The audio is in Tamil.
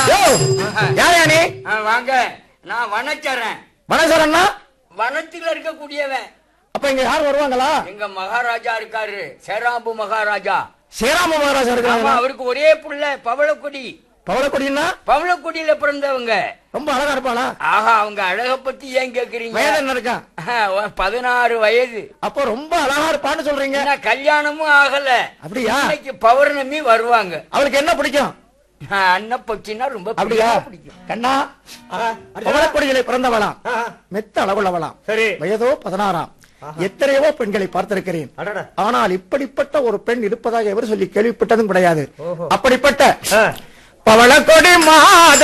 யாரையா நீ ஆ, வாங்க நான் வனச்சரன் மனசரண்ணா வனத்துல இருக்கக்கூடியவன் அப்ப இங்க யார் வருவாங்களா எங்க மகாராஜா இருக்காரு சேராம்பு மகாராஜா ஸ்ரீராம மகாராஜா ஆமா இருக்காங்க அவருக்கு ஒரே புள்ள பவளக்குடி பவளக்கொடின்னா பவளக்குடியில பிறந்தவங்க ரொம்ப அழகா இருப்பாளா ஆஹா அவங்க அழக பத்தி ஏன் கேக்குறீங்க வயது என்ன இருக்கான் ஆஹா, ஒரு பதினாறு வயது அப்போ ரொம்ப அழகா இருப்பான்னு சொல்றீங்க என்ன கல்யாணமும் ஆகல அப்படியா இன்னைக்கு பௌர்ணமி வருவாங்க அவளுக்கு என்ன பிடிக்கும் அண்ணன் பச்சின்னா ரொம்ப அப்படியா பிடிக்கும் கண்ணா ஆ, அர்ஜுனா. பவளக்கொடிகளை பிறந்தவளாம் ஆ, மெத்த அளவுள்ளவளாம் சரி வயதோ பதினாறாம் எத்தனையோ பெண்களை பார்த்திருக்கிறேன் அடடா ஆனால் இப்படிப்பட்ட ஒரு பெண் இருப்பதாக எவர் சொல்லி கேள்விப்பட்டதும் கிடையாது ஓஹோ. அப்படிப்பட்ட ஆ. பவளக்கொடி மாத